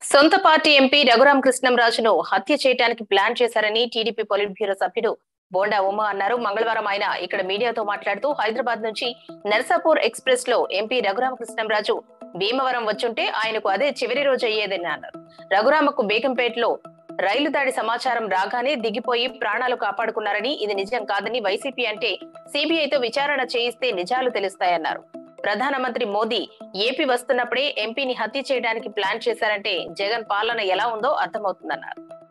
సొంత party MP Raghurama కృష్ణంరాజును హత్య చేయడానికి ప్లాన్ చేశారని టీడీపీ పొలిట్ బ్యూరో సభ్యుడు బోండా ఉమ అన్నారు మంగళవారం ఆయన ఇక్కడ మీడియాతో మాట్లాడుతూ హైదరాబాద్ నుంచి నర్సాపూర్ ఎక్స్ప్రెస్ లో ఎంపీ రఘురామ కృష్ణంరాజు భీమవరం వచ్చుంటే ఆయనకు అదే చివరి రోజు అయ్యేదని అన్నారు రఘురామకు బేగంపేటలో రైలు దాడి సమాచారం రాగానే దిగిపోయి ప్రాణాలు కాపాడుకున్నారని ఇది నిజం కాదని వైసీపీ అంటే సిబిఐతో విచారణ చేయిస్తే నిజాలు తెలుస్తాయన్నారు ప్రధానమంత్రి మోదీ ఏపీ వస్తున్నప్పుడే ఎంపీని హత్య చేయడానికి ప్లాన్ చేశారంటే జగన్ పాలన ఎలా ఉందో అర్థమవుతుందన్నారు